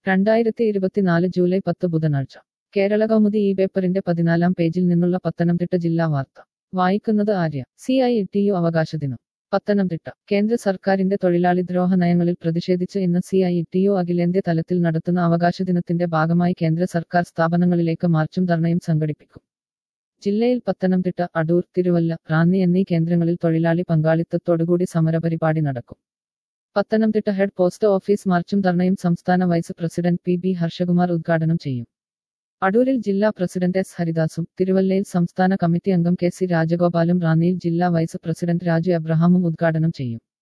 രണ്ടായിരത്തി ഇരുപത്തിനാല് ജൂലൈ പത്ത് ബുധനാഴ്ച കേരള കൗമുദി ഈ പേപ്പറിന്റെ പതിനാലാം പേജിൽ നിന്നുള്ള പത്തനംതിട്ട ജില്ലാ വാർത്ത വായിക്കുന്നത് Arya C I T U അവകാശ ദിനം പത്തനംതിട്ട കേന്ദ്ര സർക്കാരിന്റെ തൊഴിലാളി ദ്രോഹ നയങ്ങളിൽ പ്രതിഷേധിച്ച് ഇന്ന് സി ഐ ടി യു അഖിലേന്ത്യ തലത്തിൽ നടത്തുന്ന അവകാശ ദിനത്തിന്റെ ഭാഗമായി കേന്ദ്ര സർക്കാർ സ്ഥാപനങ്ങളിലേക്ക് മാർച്ചും ധർണയും സംഘടിപ്പിക്കും ജില്ലയിൽ പത്തനംതിട്ട അടൂർ തിരുവല്ല റാന്നി എന്നീ കേന്ദ്രങ്ങളിൽ തൊഴിലാളി പങ്കാളിത്തത്തോടുകൂടി സമരപരിപാടി നടക്കും പത്തനംതിട്ട ഹെഡ് പോസ്റ്റ് ഓഫീസ് മാർച്ചും ധർണയും സംസ്ഥാന vice president P B Harshakumar ഉദ്ഘാടനം ചെയ്യും അടൂരിൽ ജില്ലാ പ്രസിഡന്റ് എസ് ഹരിദാസും തിരുവല്ലയിൽ സംസ്ഥാന കമ്മിറ്റി അംഗം കെ സി രാജഗോപാലും റാന്നിയിൽ ജില്ലാ വൈസ് പ്രസിഡന്റ് രാജു എബ്രഹാമും ഉദ്ഘാടനം ചെയ്യും